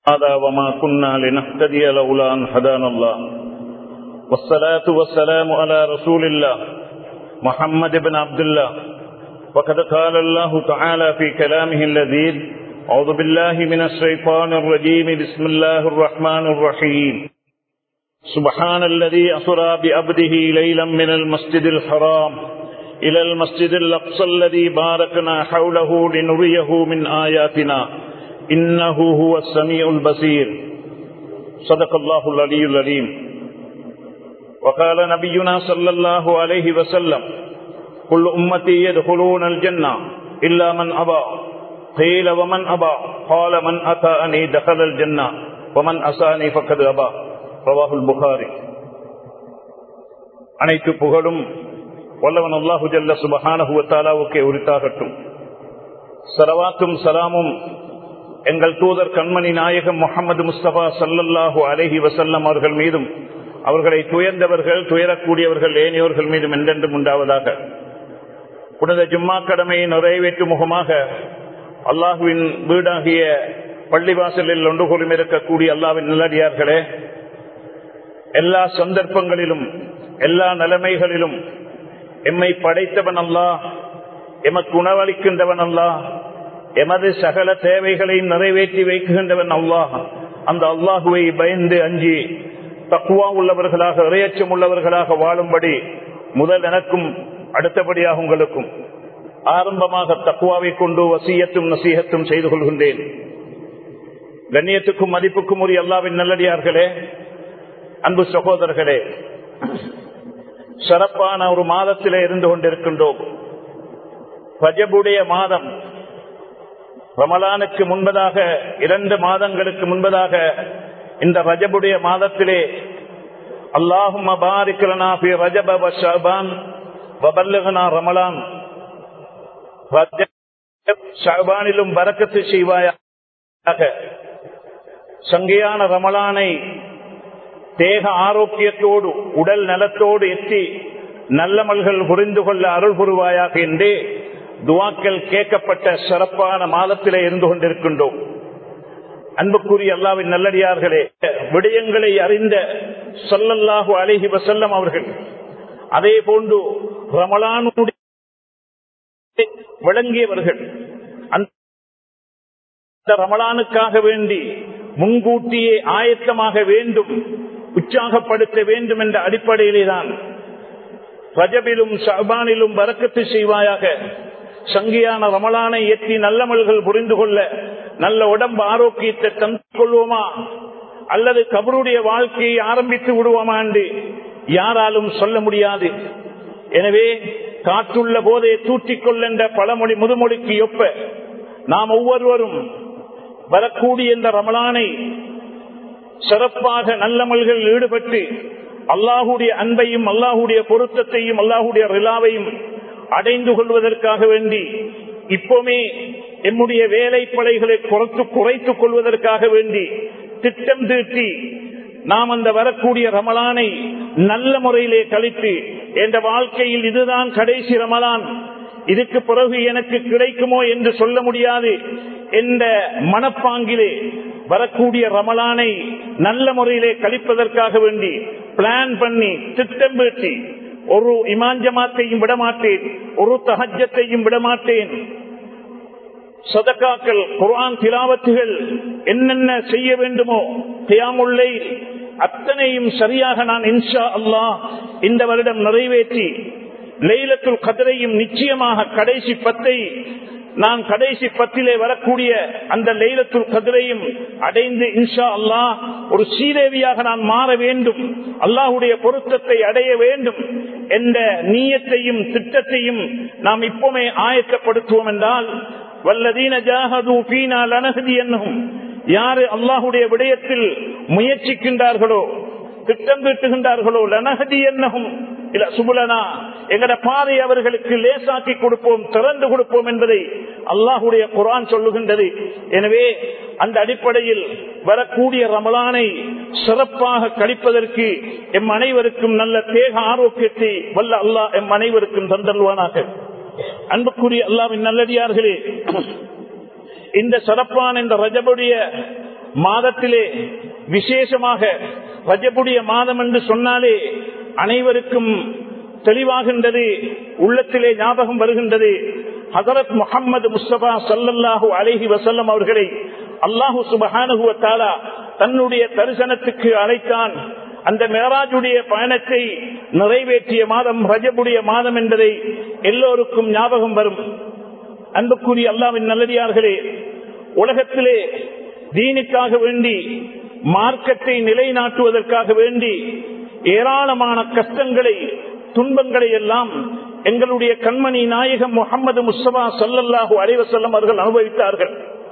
هذا وما كنا لنهتدي لولا أن هدانا الله والصلاة والسلام على رسول الله محمد بن عبد الله وقد قال الله تعالى في كلامه اللذيذ أعوذ بالله من الشيطان الرجيم بسم الله الرحمن الرحيم سبحان الذي أسرى بأبده ليلا من المسجد الحرام إلى المسجد الأقصى الذي باركنا حوله لنريه من آياتنا إنه هو السميع البصير صدق الله العلي العليم وقال نبينا صلى الله عليه وسلم كل أمتي يدخلون الجنة إلا من أبى قيل ومن أبى قال من أتاني دخل الجنة ومن أساني فقد أبى رواه البخاري அனைத்து புகழும் வல்லவன் அல்லாஹு ஜல்ல சுபஹானஹுவத்தாலாவுக்கே உரித்தாகட்டும் சரவாத்தும் சலாமும் எங்கள் தூதர் கண்மணி நாயகம் முகமது முஸ்தபா சல்லல்லாஹு அலஹி வசல்லம் அவர்கள் மீதும் அவர்களை துயர்ந்தவர்கள் துயரக்கூடியவர்கள் ஏனியோர்கள் மீதும் என்றென்றும் உண்டாவதாக புனித ஜும்மா கடமையை நிறைவேற்றும் முகமாக அல்லாஹுவின் வீடாகிய பள்ளிவாசலில் ஒன்று கூறும் இருக்கக்கூடிய அல்லாவின் நல்லடியார்களே எல்லா சந்தர்ப்பங்களிலும் எல்லா நிலைமைகளிலும் எம்மை படைத்தவன் அல்லா எமக்கு உணவளிக்கின்றவன் அல்லா எமது சகல தேவைகளை நிறைவேற்றி வைக்கின்றவன் அல்லாஹ் அந்த அல்லாஹுவை பயந்து அஞ்சி தக்குவா உள்ளவர்களாக இறையச்சம் உள்ளவர்களாக வாழும்படி முதல் எனக்கும் அடுத்தபடியாக உங்களுக்கும் ஆரம்பமாக தக்குவாவை கொண்டு வசியத்தும் நசீகத்தும் செய்து கொள்கின்றேன் கண்ணியத்துக்கும் மதிப்புக்கும் உரிய அல்லாவின் நல்லடியார்களே அன்பு சகோதரர்களே சிறப்பான ஒரு மாதத்திலே இருந்து கொண்டிருக்கின்றோம் ரஜபுடைய மாதம் ரமலானுக்கு முன்பதாக இரண்டு மாதங்களுக்கு முன்பதாக இந்த ரஜபுடைய மாதத்திலே அல்லாஹும் ரமலான் ஷாபானிலும் பறக்கத்து செய்வாயாக சங்கையான ரமலானை தேக ஆரோக்கியத்தோடு உடல் நலத்தோடு எத்தி நல்லமல்கள் புரிந்து கொள்ள அருள் புரிவாயாக என்றே துவாக்கள் கேட்கப்பட்ட சிறப்பான மாதத்திலே இருந்து கொண்டிருக்கின்றோம் அன்புக்குரிய அல்லாவின் நல்லடியார்களே விடயங்களை அறிந்த சொல்லல்லாஹு அழகி வசல்லம் அவர்கள் அதே போன்று ரமலானுடைய விளங்கியவர்கள் அந்த ரமலானுக்காக வேண்டி முன்கூட்டியே ஆயத்தமாக வேண்டும் உற்சாகப்படுத்த வேண்டும் என்ற அடிப்படையிலே தான் ரஜபிலும் ஷபானிலும் வரக்கத்து செய்வாயாக சங்கியான ரமலானை எத்தி நல்லமல்கள் புரிந்து கொள்ள நல்ல உடம்பு ஆரோக்கியத்தை தந்து கொள்வோமா அல்லது கபருடைய வாழ்க்கையை ஆரம்பித்து விடுவோமா என்று யாராலும் சொல்ல முடியாது எனவே காற்றுள்ள போதே தூற்றிக்கொள்ள என்ற பழமொழி முதுமொழிக்கு ஒப்ப நாம் ஒவ்வொருவரும் வரக்கூடிய இந்த ரமலானை சிறப்பாக நல்லமல்கள் ஈடுபட்டு அல்லாஹுடைய அன்பையும் அல்லாஹுடைய பொருத்தத்தையும் அல்லாஹுடைய ரிலாவையும் அடைந்து கொள்வதற்காக வேண்டி இப்போமே எம்முடைய வேலை படைகளை குறைத்து குறைத்துக் கொள்வதற்காக வேண்டி திட்டம் தீட்டி நாம் அந்த வரக்கூடிய ரமலானை நல்ல முறையிலே கழித்து என்ற வாழ்க்கையில் இதுதான் கடைசி ரமலான் இதுக்கு பிறகு எனக்கு கிடைக்குமோ என்று சொல்ல முடியாது என்ற மனப்பாங்கிலே வரக்கூடிய ரமலானை நல்ல முறையிலே கழிப்பதற்காக வேண்டி பிளான் பண்ணி திட்டம் பேட்டி ஒரு இமாஞ்சமாத்தையும் விடமாட்டேன் ஒரு தகஜத்தையும் விடமாட்டேன் சதக்காக்கள் குரான் திலாவத்துகள் என்னென்ன செய்ய வேண்டுமோ தியாமுல்லை அத்தனையும் சரியாக நான் இன்ஷா அல்லாஹ் இந்த வருடம் நிறைவேற்றி லைலத்துல் கதிரையும் நிச்சயமாக கடைசி பத்தை நான் கடைசி பத்திலே வரக்கூடிய அந்த லைலத்துல் கதிரையும் அடைந்து இன்ஷா அல்லாஹ் ஒரு சீதேவியாக நான் மாற வேண்டும் அல்லாஹுடைய பொருத்தத்தை அடைய வேண்டும் என்ற நீயத்தையும் திட்டத்தையும் நாம் இப்பவுமே ஆயத்தப்படுத்துவோம் என்றால் வல்லதீன ஜாகது பீனா லனகதி என்னும் யாரு அல்லாஹுடைய விடயத்தில் முயற்சிக்கின்றார்களோ திட்டம் தீட்டுகின்றார்களோ லனகதி என்னகும் இல்ல சுபுலனா எங்கட பாதை அவர்களுக்கு லேசாக்கி கொடுப்போம் திறந்து கொடுப்போம் என்பதை அல்லாஹுடைய குரான் சொல்லுகின்றது எனவே அந்த அடிப்படையில் வரக்கூடிய ரமலானை சிறப்பாக கழிப்பதற்கு எம் அனைவருக்கும் நல்ல தேக ஆரோக்கியத்தை வல்ல அல்லாஹ் எம் அனைவருக்கும் தந்தல்வானாக அன்புக்குரிய அல்லாவின் நல்லடியார்களே இந்த சிறப்பான இந்த ரஜபுடைய மாதத்திலே விசேஷமாக ரஜபுடைய மாதம் என்று சொன்னாலே அனைவருக்கும் தெளிவாகின்றது உள்ளத்திலே ஞாபகம் வருகின்றது ஹசரத் முகமது முஸ்தபா சல்லல்லாஹூ அலஹி வசல்லம் அவர்களை அல்லாஹு சுபஹானுகுவத்தாலா தன்னுடைய தரிசனத்துக்கு அழைத்தான் அந்த மேராஜுடைய பயணத்தை நிறைவேற்றிய மாதம் ரஜபுடைய மாதம் என்பதை எல்லோருக்கும் ஞாபகம் வரும் அன்புக்குரிய அல்லாவின் நல்லடியார்களே உலகத்திலே தீனுக்காக வேண்டி மார்க்கத்தை நிலைநாட்டுவதற்காக வேண்டி ஏராளமான கஷ்டங்களை துன்பங்களை எல்லாம் எங்களுடைய கண்மணி நாயகம் முகமது முஸ்தபா சல்லல்லாஹு அலைவசல்லம் அவர்கள் அனுபவித்தார்கள்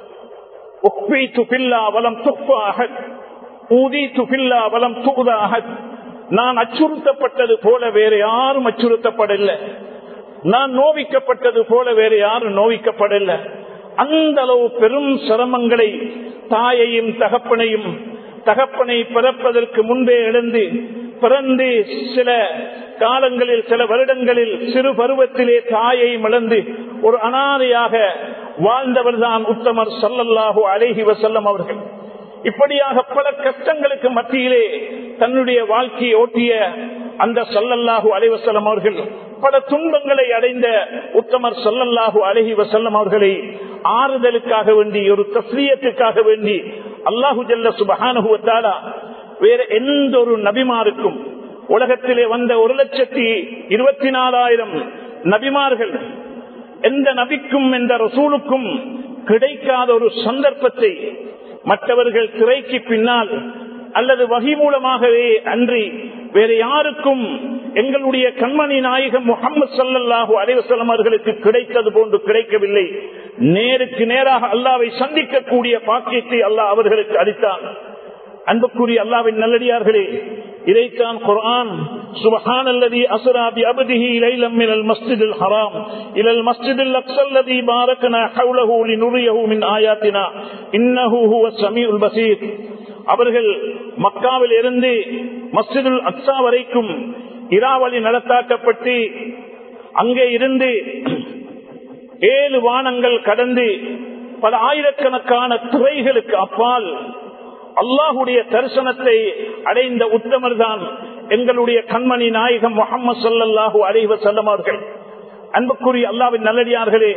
நான் அச்சுறுத்தப்பட்டது போல வேற யாரும் அச்சுறுத்தப்படவில்லை நான் நோவிக்கப்பட்டது போல வேற யாரும் நோவிக்கப்படவில்லை அந்த அளவு பெரும் சிரமங்களை தாயையும் தகப்பனையும் தகப்பனை பிறப்பதற்கு முன்பே இழந்து பிறந்து சில காலங்களில் சில வருடங்களில் சிறு பருவத்திலே தாயை இழந்து ஒரு அனாதையாக வாழ்ந்தவர்தான் உத்தமர் சல்லல்லாஹு அலேஹி வசல்லம் அவர்கள் இப்படியாக பல கஷ்டங்களுக்கு மத்தியிலே தன்னுடைய வாழ்க்கையை ஓட்டிய அந்த சல்லல்லாஹு அலைவசல்லம் அவர்கள் பல துன்பங்களை அடைந்த உத்தமர் சல்லல்லாஹு அலஹி வசல்லம் அவர்களை ஆறுதலுக்காக வேண்டி ஒரு தஸ்லீயத்துக்காக வேண்டி அல்லாஹு ஜல்ல சுபஹானுவத்தாலா வேற எந்த ஒரு நபிமாருக்கும் உலகத்திலே வந்த ஒரு லட்சத்தி இருபத்தி நாலாயிரம் நபிமார்கள் எந்த நபிக்கும் எந்த ரசூலுக்கும் கிடைக்காத ஒரு சந்தர்ப்பத்தை மற்றவர்கள் திரைக்கு பின்னால் அல்லது வகை மூலமாகவே அன்றி வேற யாருக்கும் எங்களுடைய கண்மணி நாயகம் முகமது சல்லாஹூ அலைவசலம் அவர்களுக்கு கிடைத்தது போன்று கிடைக்கவில்லை நேருக்கு நேராக அல்லாவை சந்திக்கக்கூடிய பாக்கியத்தை அல்லாஹ் அவர்களுக்கு அளித்தான் அன்புக்குரிய அல்லாவின் நல்லடியார்களே இதைத்தான் குர்ஆன் சுபஹான் அல்லதி அஸ்ரா பி அப்திஹி லைலம் மினல் மஸ்ஜிதில் ஹராம் இலல் மஸ்ஜிதில் அக்ஸல் லதி பாரக்னா ஹவ்லஹு லினுரியஹு மின் ஆயாத்தினா இன்னஹு ஹுவஸ் ஸமீஉல் பஸீர் அவர்கள் மக்காவில் இருந்து மஸ்ஜிதுல் அக்ஸா வரைக்கும் இராவளி நடத்தாக்கப்பட்டு அங்கே இருந்து ஏழு வானங்கள் கடந்து பல ஆயிரக்கணக்கான துறைகளுக்கு அப்பால் அல்லாஹுடைய தரிசனத்தை அடைந்த உத்தமர் தான் எங்களுடைய கண்மணி நாயகம் முகமது சல்லாஹூ அலைவ செல்லமார்கள் அன்புக்குரிய அல்லாவின் நல்லடியார்களே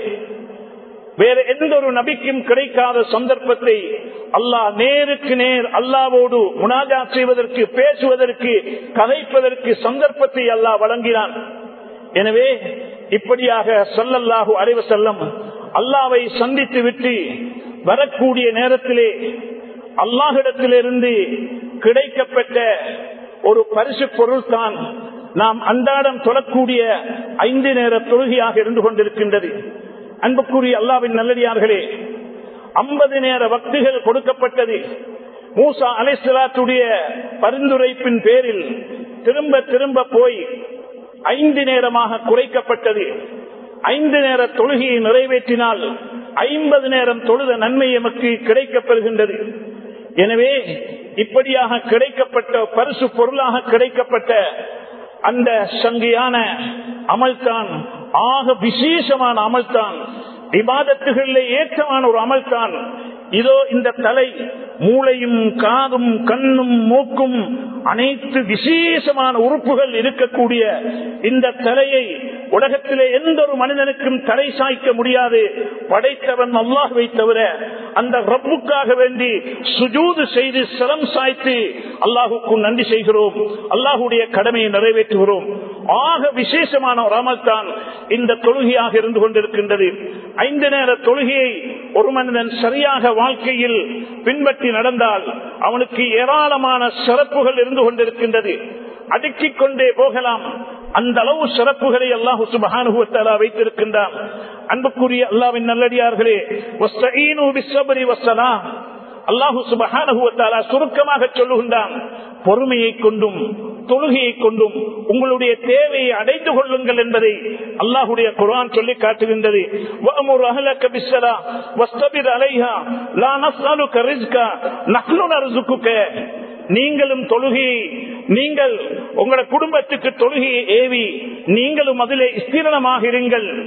வேற எந்த ஒரு நபிக்கும் கிடைக்காத சந்தர்ப்பத்தை அல்லாஹ் நேருக்கு நேர் அல்லாவோடு முனாஜா செய்வதற்கு பேசுவதற்கு கதைப்பதற்கு சந்தர்ப்பத்தை அல்லாஹ் வழங்கினான் எனவே இப்படியாக சொல்லல்லாஹு அலைவ செல்லம் அல்லாவை சந்தித்து விட்டு வரக்கூடிய நேரத்திலே அல்லாஹிடத்திலிருந்து கிடைக்கப்பட்ட ஒரு பரிசு பொருள் தான் நாம் அன்றாடம் தொழக்கூடிய ஐந்து நேர தொழுகையாக இருந்து கொண்டிருக்கின்றது அன்புக்குரிய அல்லாவின் நல்லடியார்களே ஐம்பது நேர வக்துகள் கொடுக்கப்பட்டது மூசா அலைசலாத்துடைய பரிந்துரைப்பின் பேரில் திரும்ப திரும்ப போய் ஐந்து நேரமாக குறைக்கப்பட்டது ஐந்து நேர தொழுகையை நிறைவேற்றினால் ஐம்பது நேரம் தொழுத நன்மை எமக்கு கிடைக்கப்பெறுகின்றது எனவே இப்படியாக கிடைக்கப்பட்ட பரிசு பொருளாக கிடைக்கப்பட்ட அந்த சங்கியான அமல்தான் ஆக விசேஷமான அமல்தான் விவாதத்துகளில் ஏற்றமான ஒரு அமல்தான் இதோ இந்த தலை மூளையும் காதும் கண்ணும் மூக்கும் அனைத்து விசேஷமான உறுப்புகள் இருக்கக்கூடிய இந்த தலையை உலகத்திலே எந்த ஒரு மனிதனுக்கும் தலை சாய்க்க முடியாது படைத்தவன் அல்லாஹுவை தவிர அந்த ரப்புக்காக வேண்டி சுஜூது செய்து சிரம் சாய்த்து அல்லாஹுக்கு நன்றி செய்கிறோம் அல்லாஹுடைய கடமையை நிறைவேற்றுகிறோம் ஆக விசேஷமான ஒரு அமல் தான் இந்த தொழுகையாக இருந்து கொண்டிருக்கின்றது ஐந்து நேர தொழுகையை ஒரு மனிதன் சரியாக வாழ்க்கையில் பின்பற்றி நடந்தால் அவனுக்கு ஏராளமான சிறப்புகள் இருந்து கொண்டிருக்கின்றது அடுக்கிக் கொண்டே போகலாம் அந்த அளவு சிறப்புகளை அல்லாஹு சுபஹானுவத்தாலா வைத்திருக்கின்றான் அன்புக்குரிய அல்லாவின் நல்லடியார்களே அல்லாஹு சுபஹானுவத்தாலா சுருக்கமாக சொல்லுகின்றான் பொறுமையை கொண்டும் தொழுகையை கொண்டும் உங்களுடைய தேவையை அடைந்து கொள்ளுங்கள் என்பதை அல்லாஹுடைய குரான் சொல்லி காட்டுகின்றது நீங்களும் தொழுகையை நீங்கள் உங்களோட குடும்பத்துக்கு தொழுகையை ஏவி நீங்களும் அதிலே ஸ்திரணமாக இருங்கள்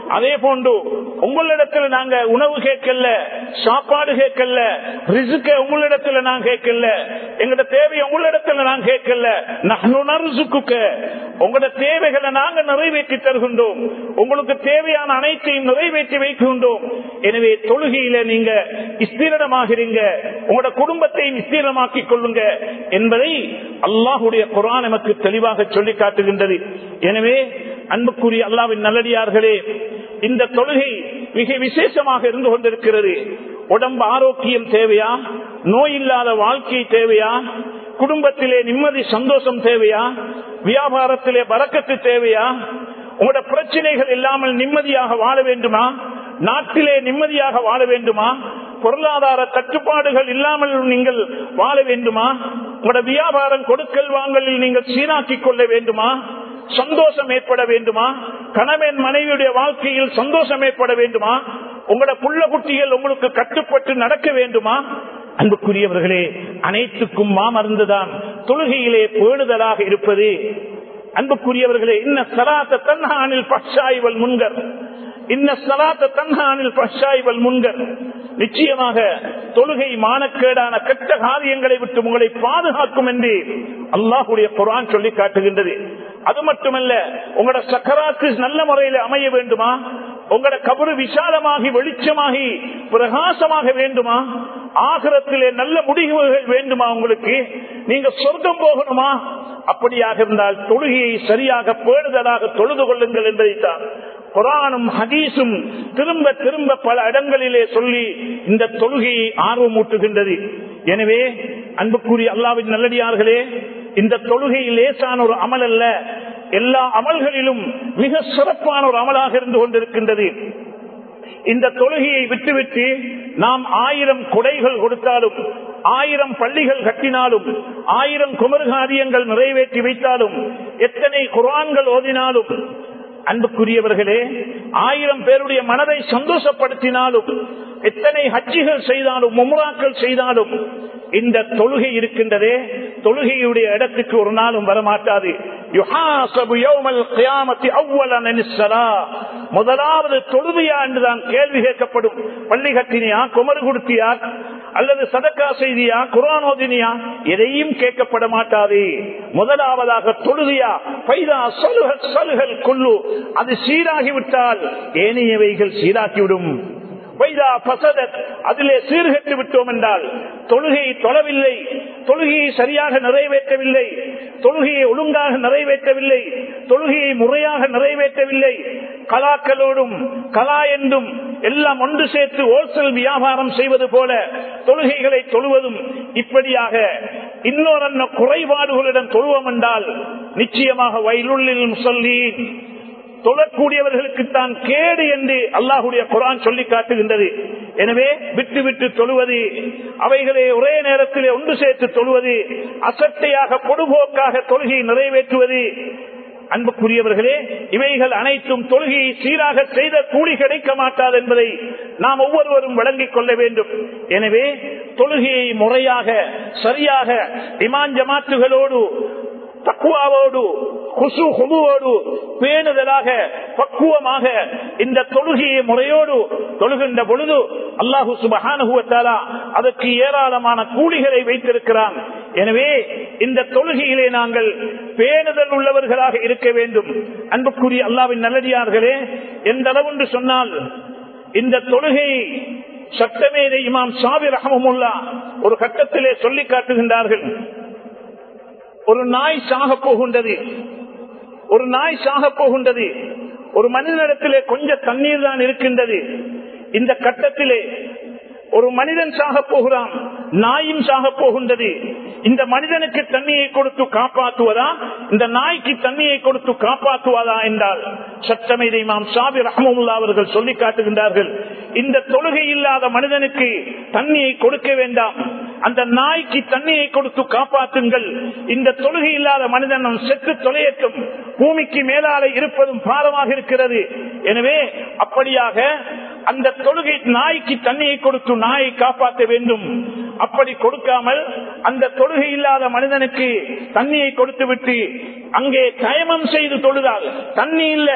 அதே போன்று உங்களிடத்துல நாங்க உணவு கேட்கல சாப்பாடு கேட்கல ரிசுக்க உங்களிடத்துல நான் கேட்கல எங்கட தேவை உங்களிடத்துல நான் கேட்கல நுணர்சுக்க உங்களோட தேவைகளை நாங்க நிறைவேற்றி தருகின்றோம் உங்களுக்கு தேவையான அனைத்தையும் நிறைவேற்றி வைக்கின்றோம் எனவே தொழுகையில நீங்க ஸ்திரமாகிறீங்க உங்களோட குடும்பத்தையும் ஸ்திரமாக்கிக் கொள்ளுங்க என்பதை அல்லாஹுடைய குரான் நமக்கு தெளிவாக சொல்லி காட்டுகின்றது எனவே அன்புக்குரிய அல்லாவின் நல்லடியார்களே இந்த தொழுகை மிக விசேஷமாக இருந்து கொண்டிருக்கிறது உடம்பு ஆரோக்கியம் தேவையா நோய் இல்லாத வாழ்க்கை தேவையா குடும்பத்திலே நிம்மதி சந்தோஷம் தேவையா வியாபாரத்திலே பறக்கத்து தேவையா உங்களோட பிரச்சனைகள் இல்லாமல் நிம்மதியாக வாழ வேண்டுமா நாட்டிலே நிம்மதியாக வாழ வேண்டுமா பொருளாதார தட்டுப்பாடுகள் இல்லாமல் நீங்கள் வாழ வேண்டுமா உங்களோட வியாபாரம் கொடுக்கல் வாங்கலில் நீங்கள் சீராக்கிக் கொள்ள வேண்டுமா சந்தோஷம் ஏற்பட வேண்டுமா கணவன் மனைவியுடைய வாழ்க்கையில் சந்தோஷம் ஏற்பட வேண்டுமா உங்களோட புள்ள குட்டிகள் உங்களுக்கு கட்டுப்பட்டு நடக்க வேண்டுமா அன்புக்குரியவர்களே அனைத்துக்கும் மாமருந்துதான் தொழுகையிலே பேணுதலாக இருப்பது அன்புக்குரியவர்களே இன்ன சலாத்த தன்ஹானில் பஷாய்வல் முன்கர் இன்ன சலாத்த தன்ஹானில் பஷாய்வல் முன்கர் நிச்சயமாக தொழுகை மானக்கேடான கெட்ட காரியங்களை விட்டு உங்களை பாதுகாக்கும் என்று அல்லாஹுடைய குரான் சொல்லி காட்டுகின்றது அது மட்டுமல்ல உங்களோட சக்கராத்து நல்ல முறையில் அமைய வேண்டுமா உங்களோட கபரு விசாலமாகி வெளிச்சமாகி பிரகாசமாக வேண்டுமா ஆகரத்திலே நல்ல முடிவுகள் வேண்டுமா உங்களுக்கு நீங்க சொர்க்கம் போகணுமா அப்படியாக இருந்தால் தொழுகையை சரியாக பேணுதலாக தொழுது கொள்ளுங்கள் என்பதைத்தான் குரானும் ஹதீஸும் திரும்ப திரும்ப பல இடங்களிலே சொல்லி இந்த தொழுகையை ஆர்வமூட்டுகின்றது எனவே அன்புக்குரிய அல்லாவின் நல்லடியார்களே இந்த தொழுகை லேசான ஒரு அமல் அல்ல எல்லா அமல்களிலும் மிக சிறப்பான ஒரு அமலாக இருந்து கொண்டிருக்கின்றது இந்த தொழுகையை விட்டுவிட்டு நாம் ஆயிரம் கொடைகள் கொடுத்தாலும் ஆயிரம் பள்ளிகள் கட்டினாலும் ஆயிரம் குமர்காரியங்கள் நிறைவேற்றி வைத்தாலும் எத்தனை குரான்கள் ஓதினாலும் அன்புக்குரியவர்களே ஆயிரம் பேருடைய மனதை சந்தோஷப்படுத்தினாலும் எத்தனை ஹஜ்ஜிகள் செய்தாலும் மும்ராக்கள் செய்தாலும் இந்த தொழுகை இருக்கின்றதே தொழுகையுடைய இடத்துக்கு ஒரு நாளும் வரமாட்டாது முதலாவது தொழுகையா என்றுதான் கேள்வி கேட்கப்படும் பள்ளி கட்டினியா குமரு குடுத்தியா அல்லது சதக்கா செய்தியா குரானோதினியா எதையும் கேட்கப்பட மாட்டாது முதலாவதாக தொழுகையா பைதா சலுகல் சலுகல் கொள்ளு அது சீராகிவிட்டால் ஏனையவைகள் சீராக்கிவிடும் அதிலே சீர்கட்டு விட்டோம் என்றால் தொழுகையை தொழவில்லை தொழுகையை சரியாக நிறைவேற்றவில்லை தொழுகையை ஒழுங்காக நிறைவேற்றவில்லை தொழுகையை முறையாக நிறைவேற்றவில்லை கலாக்களோடும் கலா என்றும் எல்லாம் ஒன்று சேர்த்து ஹோல்சேல் வியாபாரம் செய்வது போல தொழுகைகளை தொழுவதும் இப்படியாக இன்னொரு குறைபாடுகளுடன் தொழுவோம் என்றால் நிச்சயமாக வயலுள்ளில் சொல்லி தொழக்கூடியவர்களுக்கு தான் கேடு என்று அல்லாஹுடைய குரான் சொல்லி காட்டுகின்றது எனவே விட்டு விட்டு தொழுவது அவைகளை ஒரே நேரத்திலே ஒன்று சேர்த்து தொழுவது அசட்டையாக பொடுபோக்காக தொழுகையை நிறைவேற்றுவது அன்புக்குரியவர்களே இவைகள் அனைத்தும் தொழுகையை சீராக செய்த கூலி கிடைக்க மாட்டாது என்பதை நாம் ஒவ்வொருவரும் விளங்கிக் கொள்ள வேண்டும் எனவே தொழுகையை முறையாக சரியாக இமான் ஜமாத்துகளோடு தக்குவாவோடு குசு குமுவோடு பேணுதலாக பக்குவமாக இந்த தொழுகையை முறையோடு தொழுகின்ற பொழுது அல்லாஹு சுபகானுகுவத்தாலா அதற்கு ஏராளமான கூலிகளை வைத்திருக்கிறான் எனவே இந்த தொழுகையிலே நாங்கள் பேணுதல் உள்ளவர்களாக இருக்க வேண்டும் அன்புக்குரிய அல்லாவின் நல்லடியார்களே எந்த அளவுண்டு சொன்னால் இந்த தொழுகை சட்டமேதை இமாம் சாவி ரஹமுல்லா ஒரு கட்டத்திலே சொல்லி காட்டுகின்றார்கள் ஒரு நாய் சாக போகின்றது ஒரு நாய் சாக போகின்றது ஒரு மனிதனிடத்திலே கொஞ்சம் தண்ணீர் தான் இருக்கின்றது இந்த கட்டத்திலே ஒரு மனிதன் சாக போகிறான் நாயும் சாக போகின்றது இந்த மனிதனுக்கு தண்ணியை கொடுத்து காப்பாற்றுவதா இந்த நாய்க்கு தண்ணியை கொடுத்து காப்பாற்றுவதா என்றால் சட்டமேதை மாம் சாபி ரஹமுல்லா அவர்கள் சொல்லி காட்டுகின்றார்கள் இந்த தொழுகை இல்லாத மனிதனுக்கு தண்ணியை கொடுக்க வேண்டாம் அந்த நாய்க்கு தண்ணியை கொடுத்து காப்பாற்றுங்கள் இந்த தொழுகை இல்லாத மனிதன் செத்து தொலையட்டும் பூமிக்கு மேலாலே இருப்பதும் பாரமாக இருக்கிறது எனவே அப்படியாக அந்த தொழுகை நாய்க்கு தண்ணியை கொடுத்து நாயை காப்பாற்ற வேண்டும் அப்படி கொடுக்காமல் அந்த தொழுகை இல்லாத மனிதனுக்கு தண்ணியை கொடுத்து விட்டு அங்கே தயமம் செய்து தொழுதால் தண்ணி இல்ல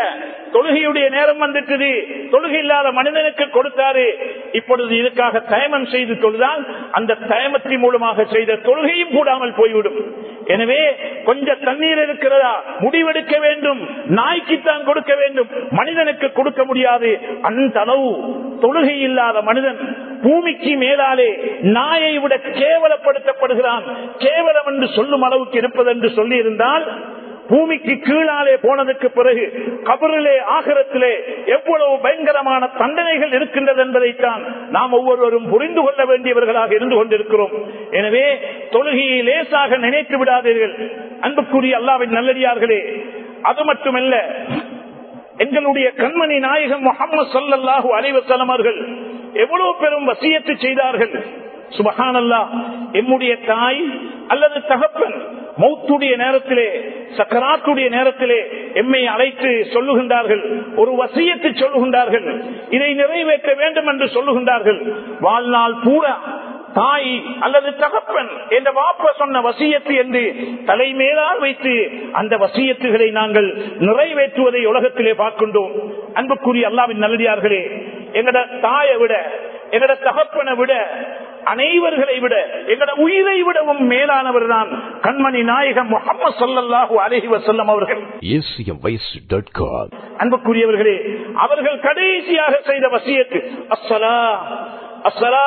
தொழுகையுடைய நேரம் வந்துட்டது தொழுகை இல்லாத மனிதனுக்கு கொடுத்தாரு இப்பொழுது இதுக்காக தயமம் செய்து தொழுதால் அந்த தயமத்தின் மூலமாக செய்த தொழுகையும் கூடாமல் போய்விடும் எனவே கொஞ்சம் தண்ணீர் இருக்கிறதா முடிவெடுக்க வேண்டும் நாய்க்குத்தான் கொடுக்க வேண்டும் மனிதனுக்கு கொடுக்க முடியாது அந்த அளவு தொழுகை இல்லாத மனிதன் பூமிக்கு மேலாலே நாயை விட கேவலப்படுத்தப்படுகிறான் கேவலம் என்று சொல்லும் அளவுக்கு இருப்பது என்று சொல்லி இருந்தால் பூமிக்கு கீழாலே போனதுக்கு பிறகு கபரிலே ஆகரத்திலே எவ்வளவு பயங்கரமான தண்டனைகள் இருக்கின்றது என்பதைத்தான் நாம் ஒவ்வொருவரும் புரிந்து கொள்ள வேண்டியவர்களாக இருந்து கொண்டிருக்கிறோம் எனவே தொழுகையை லேசாக நினைத்து விடாதீர்கள் அன்புக்குரிய அல்லாவின் நல்லடியார்களே அது மட்டுமல்ல எங்களுடைய கண்மணி நாயகம் முகமது சல்லாஹூ அலைவசலம் அவர்கள் எவ்வளவு பெரும் வசியத்து செய்தார்கள் சுபகானல்லா எம்முடைய தாய் அல்லது தகப்பன் மௌத்துடைய நேரத்திலே சக்கராத்துடைய நேரத்திலே எம்மை அழைத்து சொல்லுகின்றார்கள் ஒரு வசியத்தை சொல்லுகின்றார்கள் இதை நிறைவேற்ற வேண்டும் என்று சொல்லுகின்றார்கள் வாழ்நாள் பூரா தாய் அல்லது தகப்பன் என்ற வாப்ப சொன்ன வசியத்து என்று தலைமேலால் வைத்து அந்த வசியத்துகளை நாங்கள் நிறைவேற்றுவதை உலகத்திலே பார்க்கின்றோம் அன்புக்குரிய அல்லாவின் நல்லடியார்களே எங்கட தாயை விட எங்கட தகப்பனை விட அனைவர்களை விட எங்கட உயிரை விடவும் மேலானவர் தான் கண்மணி நாயகம் முகமது சொல்லல்லாஹு அலஹி வசல்லம் அவர்கள் அன்புக்குரியவர்களே அவர்கள் கடைசியாக செய்த வசியத்து அஸ்ஸலா அஸ்ஸலா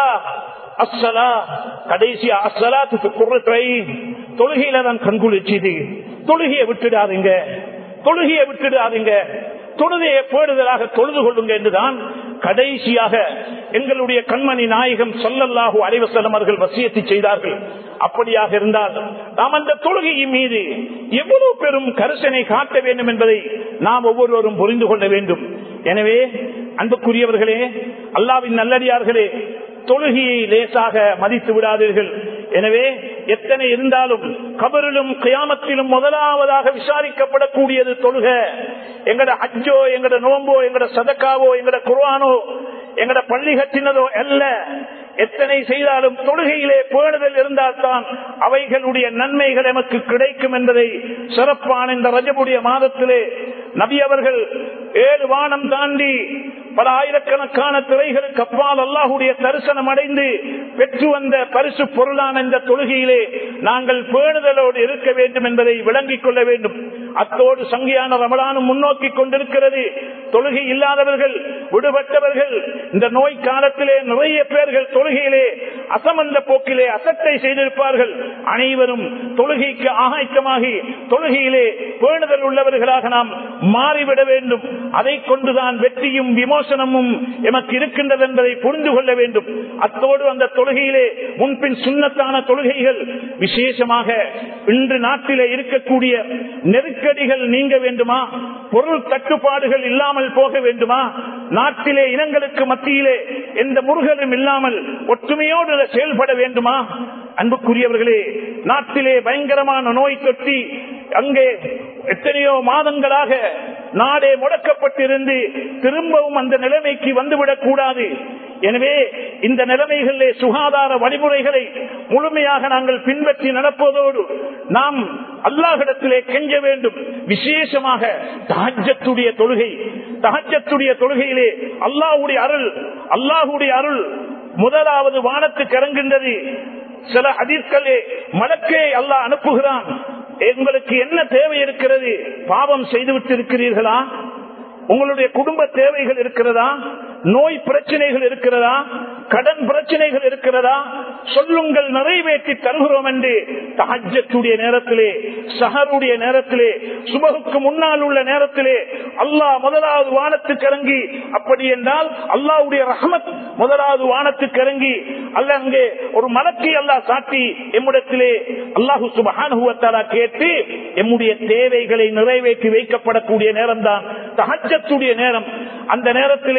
அஸ்ஸலா கடைசியா அஸ்ஸலாத்துக்கு குர்ரத்தை தொழுகையில தான் கண்குளிச்சுது தொழுகையை விட்டுடாதீங்க தொழுகையை விட்டுடாதீங்க தொழுகையை பேடுதலாக தொழுது கொள்ளுங்க என்றுதான் கடைசியாக எங்களுடைய கண்மணி நாயகம் சொல்லல்லாஹு அலைவசலம் அவர்கள் வசியத்தை செய்தார்கள் அப்படியாக இருந்தால் நாம் அந்த தொழுகையின் மீது எவ்வளவு பெரும் கரிசனை காட்ட வேண்டும் என்பதை நாம் ஒவ்வொருவரும் புரிந்து கொள்ள வேண்டும் எனவே அன்புக்குரியவர்களே அல்லாவின் நல்லடியார்களே தொழுகையை லேசாக மதித்து விடாதீர்கள் எனவே எத்தனை இருந்தாலும் கபரிலும் கியாமத்திலும் முதலாவதாக விசாரிக்கப்படக்கூடியது தொழுக எங்கட அஜ்ஜோ எங்கட நோம்போ எங்கட சதக்காவோ எங்கட குர்வானோ எங்கட பள்ளி கட்டினதோ அல்ல எத்தனை செய்தாலும் தொழுகையிலே பேணுதல் இருந்தால்தான் அவைகளுடைய நன்மைகள் எமக்கு கிடைக்கும் என்பதை சிறப்பான இந்த ரஜபுடைய மாதத்திலே நபி அவர்கள் ஏழு வானம் தாண்டி பல ஆயிரக்கணக்கான திரைகளுக்கு அப்பால் அல்லாஹுடைய தரிசனம் அடைந்து பெற்று வந்த பரிசு பொருளான இந்த தொழுகையிலே நாங்கள் பேணுதலோடு இருக்க வேண்டும் என்பதை விளங்கிக் கொள்ள வேண்டும் அத்தோடு சங்கியான ரமலானும் முன்னோக்கி கொண்டிருக்கிறது தொழுகை இல்லாதவர்கள் விடுபட்டவர்கள் இந்த நோய் காலத்திலே நிறைய பேர்கள் தொழுகையிலே அசமந்த போக்கிலே அசட்டை செய்திருப்பார்கள் அனைவரும் தொழுகைக்கு ஆகாய்ச்சமாகி தொழுகையிலே பேணுதல் உள்ளவர்களாக நாம் மாறிவிட வேண்டும் அதை கொண்டுதான் வெற்றியும் விமோசனமும் எமக்கு இருக்கின்றது என்பதை புரிந்து கொள்ள வேண்டும் அத்தோடு அந்த தொழுகையிலே முன்பின் சுண்ணத்தான தொழுகைகள் விசேஷமாக இன்று நாட்டிலே இருக்கக்கூடிய நெருக்கடிகள் நீங்க வேண்டுமா பொருள் தட்டுப்பாடுகள் இல்லாமல் போக வேண்டுமா நாட்டிலே இனங்களுக்கு மத்தியிலே எந்த முருகலும் இல்லாமல் ஒற்றுமையோடு செயல்பட வேண்டுமா அன்புக்குரியவர்களே நாட்டிலே பயங்கரமான நோய் தொட்டி அங்கே எத்தனையோ மாதங்களாக நாடே முடக்கப்பட்டிருந்து திரும்பவும் அந்த நிலைமைக்கு வந்துவிடக் கூடாது எனவே இந்த நிலைமைகளிலே சுகாதார வழிமுறைகளை முழுமையாக நாங்கள் பின்பற்றி நடப்பதோடு நாம் அல்லாஹிடத்திலே கெஞ்ச வேண்டும் விசேஷமாக தகஜத்துடைய தொழுகை தகஜத்துடைய தொழுகையிலே அல்லாஹுடைய அருள் அல்லாஹுடைய அருள் முதலாவது வானத்துக்கு இறங்குகின்றது சில அதிர்களே மலக்கே அல்லாஹ் அனுப்புகிறான் உங்களுக்கு என்ன தேவை இருக்கிறது பாவம் செய்துவிட்டு இருக்கிறீர்களா உங்களுடைய குடும்ப தேவைகள் இருக்கிறதா நோய் பிரச்சனைகள் இருக்கிறதா கடன் பிரச்சனைகள் இருக்கிறதா சொல்லுங்கள் நிறைவேற்றி தருகிறோம் என்று தஹஜத்துடைய நேரத்திலே சஹருடைய நேரத்திலே சுபகுக்கு முன்னால் உள்ள நேரத்திலே அல்லாஹ் முதலாவது வானத்துக்கு இறங்கி அப்படி என்றால் அல்லாவுடைய ரஹமத் முதலாவது வானத்துக்கு இறங்கி அல்ல அங்கே ஒரு மலக்கை அல்லாஹ் சாட்டி எம்முடத்திலே அல்லாஹு சுபஹானுவத்தாலா கேட்டு எம்முடைய தேவைகளை நிறைவேற்றி வைக்கப்படக்கூடிய நேரம் தான் தஹஜத்துடைய நேரம் அந்த நேரத்திலே